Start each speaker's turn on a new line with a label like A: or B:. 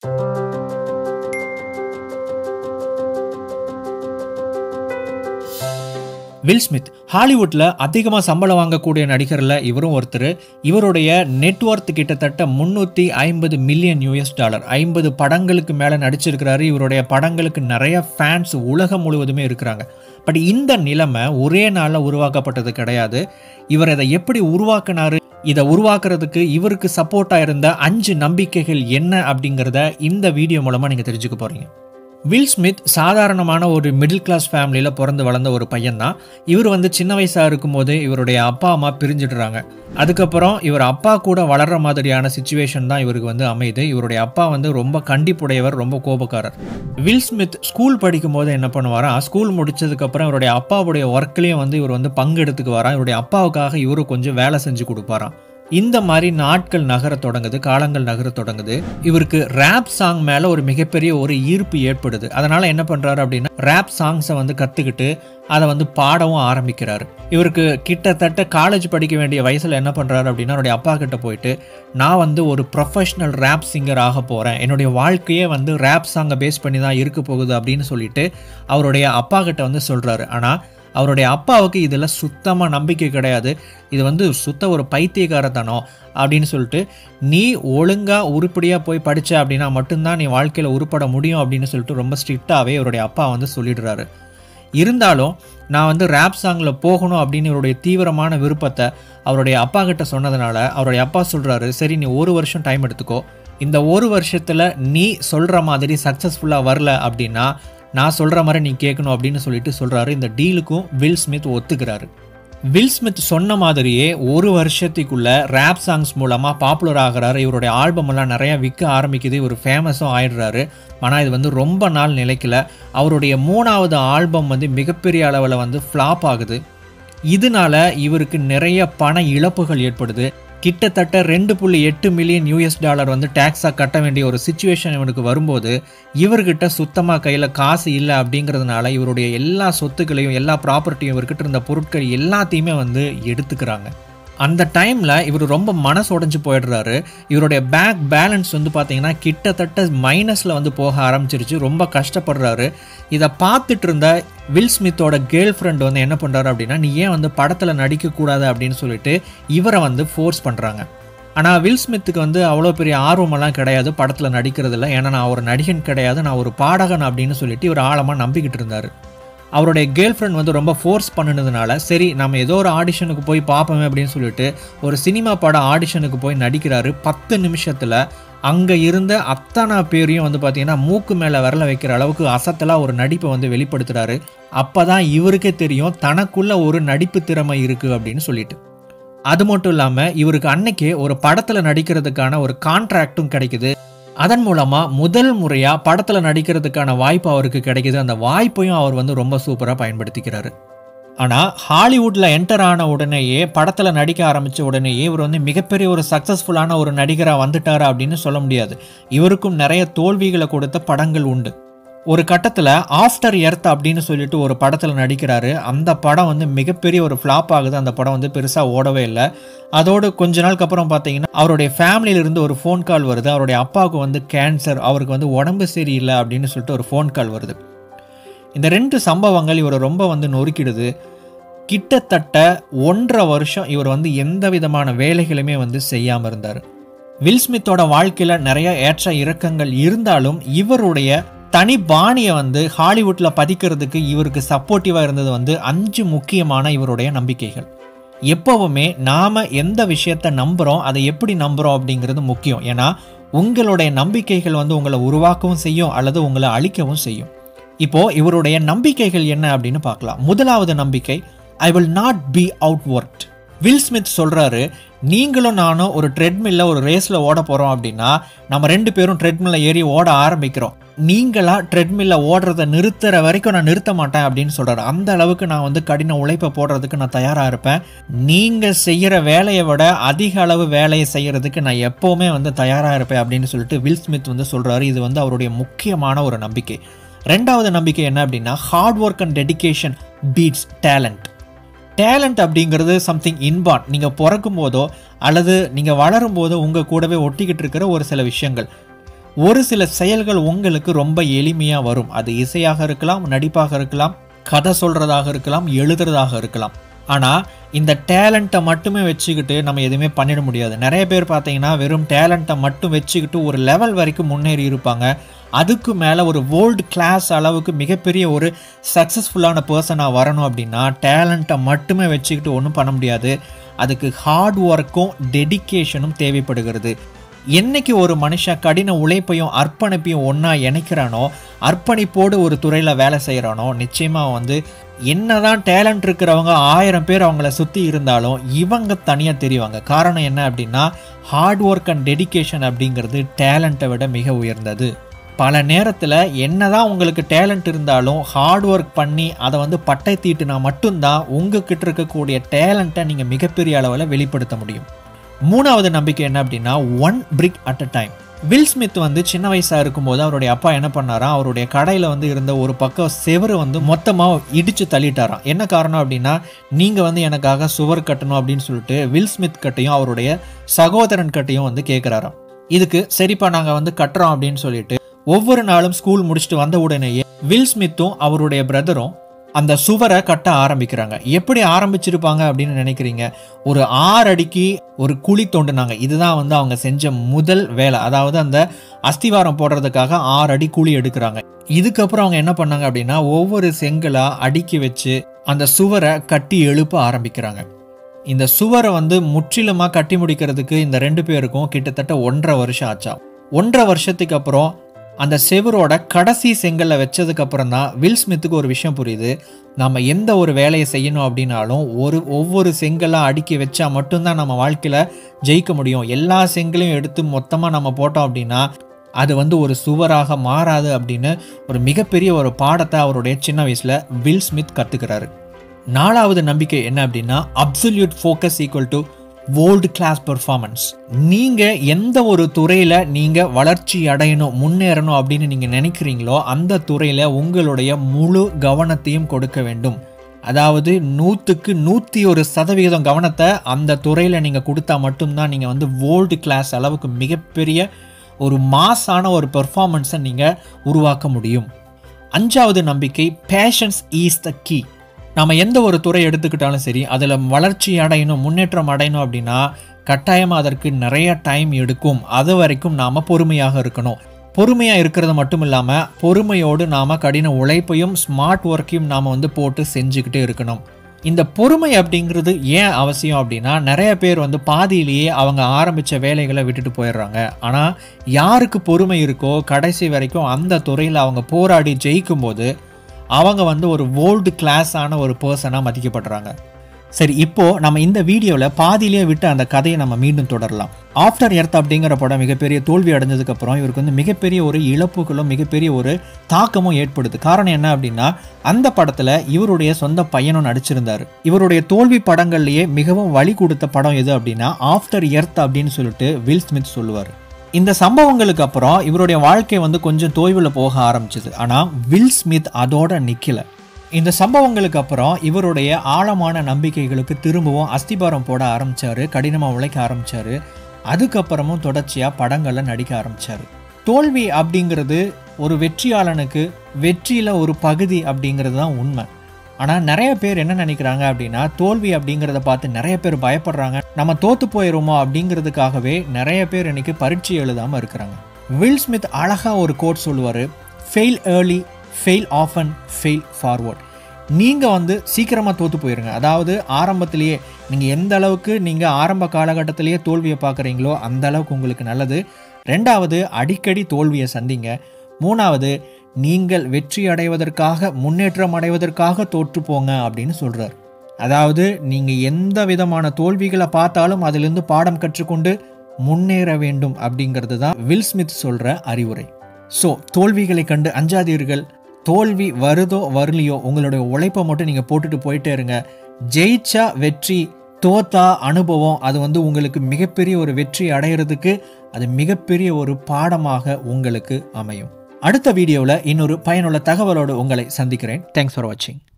A: will Smith ஹாலிவுட்ல அதிகமாக சம்பளம் வாங்கக்கூடிய நடிகரில் இவரும் ஒருத்தர் இவருடைய நெட்ஒர்த் கிட்டத்தட்ட முந்நூற்றி ஐம்பது மில்லியன் யூஎஸ் டாலர் ஐம்பது படங்களுக்கு மேலே நடிச்சிருக்கிறாரு இவருடைய படங்களுக்கு நிறைய ஃபேன்ஸ் உலகம் முழுவதுமே இருக்கிறாங்க பட் இந்த நிலைமை ஒரே நாளில் உருவாக்கப்பட்டது கிடையாது இவர் இதை எப்படி உருவாக்குனாரு இதை உருவாக்குறதுக்கு இவருக்கு சப்போர்ட்டாக இருந்த அஞ்சு நம்பிக்கைகள் என்ன அப்படிங்கிறத இந்த வீடியோ மூலமாக நீங்கள் தெரிஞ்சுக்க போகிறீங்க வில் ஸ்மித் சாதாரணமான ஒரு மிடில் கிளாஸ் ஃபேமிலியில் பிறந்து வளர்ந்த ஒரு பையன்தான் இவர் வந்து சின்ன வயசாக இருக்கும்போது இவருடைய அப்பா அம்மா பிரிஞ்சிடுறாங்க அதுக்கப்புறம் இவர் அப்பா கூட வளர்கிற மாதிரியான சுச்சுவேஷன் தான் இவருக்கு வந்து அமையுது இவருடைய அப்பா வந்து ரொம்ப கண்டிப்புடையவர் ரொம்ப கோபக்காரர் வில் ஸ்மித் ஸ்கூல் படிக்கும் போது என்ன பண்ணுவாரா ஸ்கூல் முடிச்சதுக்கப்புறம் இவருடைய அப்பாவுடைய ஒர்க்லேயும் வந்து இவர் வந்து பங்கெடுத்துக்கு வரான் இவருடைய அப்பாவுக்காக இவரு கொஞ்சம் வேலை செஞ்சு கொடுப்பாராம் இந்த மாதிரி நாட்கள் நகர தொடங்குது காலங்கள் நகர தொடங்குது இவருக்கு ரேப் சாங் மேலே ஒரு மிகப்பெரிய ஒரு ஈர்ப்பு ஏற்படுது அதனால் என்ன பண்ணுறாரு அப்படின்னா ரேப் சாங்ஸை வந்து கற்றுக்கிட்டு அதை வந்து பாடவும் ஆரம்பிக்கிறாரு இவருக்கு கிட்டத்தட்ட காலேஜ் படிக்க வேண்டிய வயசில் என்ன பண்ணுறாரு அப்படின்னா அவருடைய அப்பா கிட்ட போயிட்டு நான் வந்து ஒரு ப்ரொஃபஷ்னல் ரேப் சிங்கர் ஆக போகிறேன் என்னுடைய வாழ்க்கையே வந்து ரேப் சாங்கை பேஸ் பண்ணி தான் இருக்க போகுது அப்படின்னு சொல்லிட்டு அவருடைய அப்பா கிட்ட வந்து சொல்கிறாரு ஆனால் அவருடைய அப்பாவுக்கு இதில் சுத்தமாக நம்பிக்கை கிடையாது இது வந்து சுத்த ஒரு பைத்தியக்காரத்தனம் அப்படின்னு சொல்லிட்டு நீ ஒழுங்காக உருப்படியாக போய் படித்த அப்படின்னா மட்டும்தான் நீ வாழ்க்கையில் உருப்பட முடியும் அப்படின்னு சொல்லிட்டு ரொம்ப ஸ்ட்ரிக்டாகவே இவருடைய அப்பா வந்து சொல்லிடுறாரு இருந்தாலும் நான் வந்து ரேப் சாங்கில் போகணும் அப்படின்னு இவருடைய தீவிரமான விருப்பத்தை அவருடைய அப்பா கிட்ட சொன்னதுனால அவருடைய அப்பா சொல்கிறாரு சரி நீ ஒரு வருஷம் டைம் எடுத்துக்கோ இந்த ஒரு வருஷத்தில் நீ சொல்கிற மாதிரி சக்ஸஸ்ஃபுல்லாக வரல அப்படின்னா நான் சொல்கிற மாதிரி நீ கேட்கணும் அப்படின்னு சொல்லிட்டு சொல்கிறாரு இந்த டீலுக்கும் வில் ஸ்மித் ஒத்துக்கிறாரு வில் ஸ்மித் சொன்ன மாதிரியே ஒரு வருஷத்துக்குள்ள ரேப் சாங்ஸ் மூலமாக பாப்புலர் ஆகிறாரு இவருடைய ஆல்பம் எல்லாம் நிறையா விற்க ஆரம்பிக்குது இவர் ஃபேமஸும் ஆயிடுறாரு ஆனால் இது வந்து ரொம்ப நாள் நிலைக்கல அவருடைய மூணாவது ஆல்பம் வந்து மிகப்பெரிய அளவில் வந்து ஃப்ளாப் ஆகுது இதனால இவருக்கு நிறைய பண இழப்புகள் ஏற்படுது கிட்டத்தட்ட ரெண்டு புள்ளி எட்டு மில்லியன் யூஎஸ் டாலர் வந்து டேக்ஸாக கட்ட வேண்டிய ஒரு சுச்சுவேஷன் இவனுக்கு வரும்போது இவர்கிட்ட சுத்தமாக கையில் காசு இல்லை அப்படிங்கிறதுனால இவருடைய எல்லா சொத்துக்களையும் எல்லா ப்ராப்பர்ட்டியும் இவர்கிட்ட இருந்த பொருட்கள் எல்லாத்தையுமே வந்து எடுத்துக்கிறாங்க அந்த டைமில் இவர் ரொம்ப மனசு உடஞ்சி போயிடுறாரு இவருடைய பேங்க் பேலன்ஸ் வந்து பார்த்தீங்கன்னா கிட்டத்தட்ட மைனஸில் வந்து போக ஆரம்பிச்சிருச்சு ரொம்ப கஷ்டப்படுறாரு இதை பார்த்துட்டு இருந்த வில் ஸ்மித்தோட கேர்ள் ஃப்ரெண்ட் வந்து என்ன பண்ணுறாரு அப்படின்னா நீ ஏன் வந்து படத்தில் நடிக்கக்கூடாது அப்படின்னு சொல்லிட்டு இவரை வந்து ஃபோர்ஸ் பண்ணுறாங்க ஆனால் வில் ஸ்மித்துக்கு வந்து அவ்வளோ பெரிய ஆர்வமெல்லாம் கிடையாது படத்தில் நடிக்கிறதில்ல ஏன்னா நான் ஒரு நடிகன் கிடையாது நான் ஒரு பாடகன் அப்படின்னு சொல்லிட்டு இவர் ஆழமாக நம்பிக்கிட்டு இருந்தார் அவருடைய கேர்ள் ஃப்ரெண்ட் வந்து ரொம்ப ஃபோர்ஸ் பண்ணினதுனால சரி நம்ம ஏதோ ஒரு ஆடிஷனுக்கு போய் பார்ப்போமே அப்படின்னு சொல்லிட்டு ஒரு சினிமா பட ஆடிஷனுக்கு போய் நடிக்கிறாரு பத்து நிமிஷத்தில் அங்கே இருந்த அத்தனை பேரையும் வந்து பார்த்தீங்கன்னா மூக்கு மேலே விரல வைக்கிற அளவுக்கு அசத்தலாக ஒரு நடிப்பை வந்து வெளிப்படுத்துகிறாரு அப்போ தான் இவருக்கே தெரியும் தனக்குள்ள ஒரு நடிப்பு திறமை இருக்குது அப்படின்னு சொல்லிட்டு அது மட்டும் இல்லாமல் இவருக்கு அன்னைக்கே ஒரு படத்தில் நடிக்கிறதுக்கான ஒரு கான்ட்ராக்டும் கிடைக்குது அதன் மூலமாக முதல் முறையாக படத்தில் நடிக்கிறதுக்கான வாய்ப்பு அவருக்கு கிடைக்குது அந்த வாய்ப்பையும் அவர் வந்து ரொம்ப சூப்பராக பயன்படுத்திக்கிறாரு ஆனால் ஹாலிவுட்டில் என்டர் ஆன உடனேயே படத்தில் நடிக்க ஆரம்பித்த உடனேயே இவர் வந்து மிகப்பெரிய ஒரு சக்ஸஸ்ஃபுல்லான ஒரு நடிகராக வந்துட்டார் அப்படின்னு சொல்ல முடியாது இவருக்கும் நிறைய தோல்விகளை கொடுத்த படங்கள் உண்டு ஒரு கட்டத்தில் ஆஃப்டர் எர்த் அப்படின்னு சொல்லிட்டு ஒரு படத்தில் நடிக்கிறாரு அந்த படம் வந்து மிகப்பெரிய ஒரு ஃப்ளாப் ஆகுது அந்த படம் வந்து பெருசாக ஓடவே இல்லை அதோடு கொஞ்ச நாளுக்கு அப்புறம் பார்த்தீங்கன்னா அவருடைய ஃபேமிலியிலிருந்து ஒரு ஃபோன் கால் வருது அவருடைய அப்பாவுக்கு வந்து கேன்சர் அவருக்கு வந்து உடம்பு சரியில்லை அப்படின்னு சொல்லிட்டு ஒரு ஃபோன் கால் வருது இந்த ரெண்டு சம்பவங்கள் இவரை ரொம்ப வந்து நொறுக்கிடுது கிட்டத்தட்ட ஒன்றரை வருஷம் இவர் வந்து எந்த விதமான வேலைகளுமே வந்து செய்யாமல் இருந்தார் வில்ஸ்மித்தோட வாழ்க்கையில் நிறைய ஏற்ற இறக்கங்கள் இருந்தாலும் இவருடைய தனி பாணியை வந்து ஹாலிவுட்டில் பதிக்கிறதுக்கு இவருக்கு சப்போர்ட்டிவாக இருந்தது வந்து அஞ்சு முக்கியமான இவருடைய நம்பிக்கைகள் எப்போவுமே நாம் எந்த விஷயத்தை நம்புகிறோம் அதை எப்படி நம்புகிறோம் அப்படிங்கிறது முக்கியம் ஏன்னா உங்களுடைய நம்பிக்கைகள் வந்து உங்களை உருவாக்கவும் செய்யும் அல்லது உங்களை அழிக்கவும் செய்யும் இப்போ இவருடைய நம்பிக்கைகள் என்ன அப்படின்னு பார்க்கலாம் முதலாவது நம்பிக்கை I will not be outworked Will Smith சொல்கிறாரு நீங்களும் நானும் ஒரு ட்ரெட்மில்ல ஒரு ரேஸில் ஓட போகிறோம் அப்படின்னா நம்ம ரெண்டு பேரும் ட்ரெட்மில்ல ஏறி ஓட ஆரம்பிக்கிறோம் நீங்களா ட்ரெட்மில்ல ஓடுறத நிறுத்துற வரைக்கும் நான் நிறுத்த மாட்டேன் அப்படின்னு சொல்கிறாரு அந்த அளவுக்கு நான் வந்து கடின உழைப்பை போடுறதுக்கு நான் தயாராக இருப்பேன் நீங்கள் செய்கிற வேலையை விட அதிக அளவு வேலையை செய்கிறதுக்கு நான் எப்போவுமே வந்து தயாராக இருப்பேன் அப்படின்னு சொல்லிட்டு வில் ஸ்மித் வந்து சொல்கிறாரு இது வந்து அவருடைய முக்கியமான ஒரு நம்பிக்கை ரெண்டாவது நம்பிக்கை என்ன அப்படின்னா hard work and dedication beats talent talent அப்படிங்கிறது சம்திங் இன்பான் நீங்கள் பிறக்கும் போதோ அல்லது நீங்கள் வளரும் போதோ உங்கள் கூடவே ஒட்டிக்கிட்டு இருக்கிற ஒரு சில விஷயங்கள் ஒரு சில செயல்கள் உங்களுக்கு ரொம்ப எளிமையாக வரும் அது இசையாக இருக்கலாம் நடிப்பாக இருக்கலாம் கதை சொல்கிறதாக இருக்கலாம் எழுதுறதாக இருக்கலாம் ஆனால் இந்த டேலண்ட்டை மட்டுமே வச்சுக்கிட்டு நம்ம எதுவுமே பண்ணிட முடியாது நிறைய பேர் பார்த்தீங்கன்னா வெறும் டேலண்ட்டை மட்டும் வச்சுக்கிட்டு ஒரு லெவல் வரைக்கும் முன்னேறி இருப்பாங்க அதுக்கு மேலே ஒரு வேர்ல்டு கிளாஸ் அளவுக்கு மிகப்பெரிய ஒரு சக்ஸஸ்ஃபுல்லான பர்சனாக வரணும் அப்படின்னா டேலண்ட்டை மட்டுமே வச்சுக்கிட்டு ஒன்றும் பண்ண முடியாது அதுக்கு ஹார்ட் ஒர்க்கும் டெடிக்கேஷனும் தேவைப்படுகிறது என்னைக்கு ஒரு மனுஷன் கடின உழைப்பையும் அர்ப்பணிப்பையும் ஒன்றா இணைக்கிறானோ அர்ப்பணிப்போடு ஒரு துறையில் வேலை செய்கிறானோ நிச்சயமாக வந்து என்னதான் டேலண்ட் இருக்கிறவங்க ஆயிரம் பேர் அவங்கள சுற்றி இருந்தாலும் இவங்க தனியாக தெரிவாங்க காரணம் என்ன அப்படின்னா ஹார்ட் ஒர்க் அண்ட் டெடிக்கேஷன் அப்படிங்கிறது டேலண்ட்டை விட மிக உயர்ந்தது பல நேரத்தில் என்னதான் உங்களுக்கு டேலண்ட் இருந்தாலும் ஹார்ட் ஒர்க் பண்ணி அதை வந்து பட்டை தீட்டுனா மட்டும்தான் உங்ககிட்ட இருக்கக்கூடிய டேலண்ட்டை நீங்கள் மிகப்பெரிய அளவில் வெளிப்படுத்த முடியும் மூணாவது நம்பிக்கை என்ன அப்படின்னா one brick at a time Will Smith வந்து சின்ன வயசாக இருக்கும்போது அவருடைய அப்பா என்ன பண்ணாராம் அவருடைய கடையில் வந்து இருந்த ஒரு பக்கம் செவரு வந்து மொத்தமாக இடித்து தள்ளிட்டாராம் என்ன காரணம் அப்படின்னா நீங்கள் வந்து எனக்காக சுவர் கட்டணும் அப்படின்னு சொல்லிட்டு வில் ஸ்மித் கட்டையும் அவருடைய சகோதரன் கட்டையும் வந்து கேட்குறாராம் இதுக்கு சரிப்பா நாங்கள் வந்து கட்டுறோம் அப்படின்னு சொல்லிட்டு ஒவ்வொரு நாளும் ஸ்கூல் முடிச்சுட்டு வந்த உடனேயே வில் ஸ்மித்தும் அவருடைய பிரதரும் அந்த சுவரை கட்ட ஆரம்பிக்கிறாங்க எப்படி ஆரம்பிச்சிருப்பாங்க அப்படின்னு நினைக்கிறீங்க ஒரு ஆறு அடிக்கு ஒரு குழி தோண்டுனாங்க இதுதான் வந்து அவங்க செஞ்ச முதல் வேலை அதாவது அந்த அஸ்திவாரம் போடுறதுக்காக ஆறு அடி குழி எடுக்கிறாங்க இதுக்கப்புறம் அவங்க என்ன பண்ணாங்க அப்படின்னா ஒவ்வொரு செங்கலா அடுக்கி வச்சு அந்த சுவரை கட்டி எழுப்ப ஆரம்பிக்கிறாங்க இந்த சுவரை வந்து முற்றிலுமாக கட்டி முடிக்கிறதுக்கு இந்த ரெண்டு பேருக்கும் கிட்டத்தட்ட ஒன்றரை வருஷம் ஆச்சா ஒன்றரை வருஷத்துக்கு அப்புறம் அந்த செவரோட கடைசி செங்கல்ல வச்சதுக்கு அப்புறம் தான் வில் ஸ்மித்துக்கு ஒரு விஷயம் புரியுது நம்ம எந்த ஒரு வேலையை செய்யணும் அப்படின்னாலும் ஒரு ஒவ்வொரு செங்கலாக அடுக்கி வச்சா மட்டும்தான் நம்ம வாழ்க்கையில் ஜெயிக்க முடியும் எல்லா செங்கலையும் எடுத்து மொத்தமாக நம்ம போட்டோம் அப்படின்னா அது வந்து ஒரு சுவராக மாறாது அப்படின்னு ஒரு மிகப்பெரிய ஒரு பாடத்தை அவருடைய சின்ன வயசில் வில் ஸ்மித் கற்றுக்கிறாரு நாலாவது நம்பிக்கை என்ன அப்படின்னா absolute focus equal to world class performance நீங்கள் எந்த ஒரு துறையில் நீங்கள் வளர்ச்சி அடையணும் முன்னேறணும் அப்படின்னு நீங்கள் நினைக்கிறீங்களோ அந்த துறையில் உங்களுடைய முழு கவனத்தையும் கொடுக்க வேண்டும் அதாவது நூற்றுக்கு நூற்றி ஒரு சதவிகிதம் கவனத்தை அந்த துறையில் நீங்கள் கொடுத்தா மட்டும்தான் நீங்கள் வந்து வேர்ல்டு கிளாஸ் அளவுக்கு மிகப்பெரிய ஒரு மாஸான ஒரு பெர்ஃபார்மன்ஸை நீங்கள் உருவாக்க முடியும் அஞ்சாவது நம்பிக்கை பேஷன்ஸ் ஈஸ் த கீ நம்ம எந்த ஒரு துறை எடுத்துக்கிட்டாலும் சரி அதில் வளர்ச்சி அடையணும் முன்னேற்றம் அடையணும் அப்படின்னா கட்டாயமாக அதற்கு நிறைய டைம் எடுக்கும் அது வரைக்கும் நாம் பொறுமையாக இருக்கணும் பொறுமையாக இருக்கிறது மட்டும் இல்லாமல் பொறுமையோடு நாம் கடின உழைப்பையும் ஸ்மார்ட் ஒர்க்கையும் நாம் வந்து போட்டு செஞ்சுக்கிட்டே இருக்கணும் இந்த பொறுமை அப்படிங்கிறது ஏன் அவசியம் அப்படின்னா நிறைய பேர் வந்து பாதியிலேயே அவங்க ஆரம்பித்த வேலைகளை விட்டுட்டு போயிடுறாங்க ஆனால் யாருக்கு பொறுமை இருக்கோ கடைசி வரைக்கும் அந்த துறையில் அவங்க போராடி ஜெயிக்கும் போது அவங்க வந்து ஒரு வேர்ல்டு கிளாஸான ஒரு பர்சனாக மதிக்கப்படுறாங்க சரி இப்போ நம்ம இந்த வீடியோவில் பாதியிலேயே விட்டு அந்த கதையை நம்ம மீண்டும் தொடரலாம் ஆஃப்டர் எர்த் அப்படிங்கிற படம் மிகப்பெரிய தோல்வி அடைஞ்சதுக்கு அப்புறம் இவருக்கு வந்து மிகப்பெரிய ஒரு இழப்புகளும் மிகப்பெரிய ஒரு தாக்கமும் ஏற்படுது காரணம் என்ன அப்படின்னா அந்த படத்தில் இவருடைய சொந்த பையனும் நடிச்சிருந்தார் இவருடைய தோல்வி படங்கள்லேயே மிகவும் வழி கொடுத்த படம் எது அப்படின்னா ஆஃப்டர் எர்த் அப்படின்னு சொல்லிட்டு வில் ஸ்மித் சொல்லுவார் இந்த சம்பவங்களுக்கு அப்புறம் இவருடைய வாழ்க்கை வந்து கொஞ்சம் தோய்வில் போக ஆரம்பிச்சது ஆனால் வில் ஸ்மித் அதோட நிற்கல இந்த சம்பவங்களுக்கு அப்புறம் இவருடைய ஆழமான நம்பிக்கைகளுக்கு திரும்பவும் அஸ்திபாரம் போட ஆரம்பிச்சாரு கடினமாக உழைக்க ஆரம்பிச்சாரு அதுக்கப்புறமும் தொடர்ச்சியாக படங்களில் நடிக்க ஆரம்பிச்சாரு தோல்வி அப்படிங்கிறது ஒரு வெற்றியாளனுக்கு வெற்றியில் ஒரு பகுதி அப்படிங்கிறது தான் உண்மை ஆனால் நிறைய பேர் என்ன நினைக்கிறாங்க அப்படின்னா தோல்வி அப்படிங்கிறத பார்த்து நிறைய பேர் பயப்படுறாங்க நம்ம தோத்து போயிடுமோ அப்படிங்கிறதுக்காகவே நிறைய பேர் இன்னைக்கு பரீட்சை எழுதாமல் இருக்கிறாங்க வில் ஸ்மித் அழகாக ஒரு கோட் சொல்லுவார் fail early fail often fail forward நீங்கள் வந்து சீக்கிரமாக தோற்று போயிருங்க அதாவது ஆரம்பத்திலேயே நீங்கள் எந்த அளவுக்கு நீங்கள் ஆரம்ப காலகட்டத்திலேயே தோல்வியை பார்க்குறீங்களோ அந்த அளவுக்கு உங்களுக்கு நல்லது ரெண்டாவது அடிக்கடி தோல்வியை சந்திங்க மூணாவது நீங்கள் வெற்றி அடைவதற்காக முன்னேற்றம் அடைவதற்காக தோற்று போங்க அப்படின்னு சொல்கிறார் அதாவது நீங்கள் எந்த விதமான தோல்விகளை பார்த்தாலும் அதிலிருந்து பாடம் கற்றுக்கொண்டு முன்னேற வேண்டும் அப்படிங்கிறது தான் வில் ஸ்மித் சொல்கிற அறிவுரை ஸோ தோல்விகளை கண்டு அஞ்சாதீர்கள் தோல்வி வருதோ வரலையோ உங்களுடைய உழைப்பை மட்டும் நீங்கள் போட்டுட்டு போயிட்டே இருங்க ஜெயிச்சா வெற்றி தோத்தா அனுபவம் அது வந்து உங்களுக்கு மிகப்பெரிய ஒரு வெற்றி அடையிறதுக்கு அது மிகப்பெரிய ஒரு பாடமாக உங்களுக்கு அமையும் அடுத்த வீடியோவில் இன்னொரு பயனுள்ள தகவலோடு உங்களை சந்திக்கிறேன் தேங்க்ஸ் ஃபார் வாட்சிங்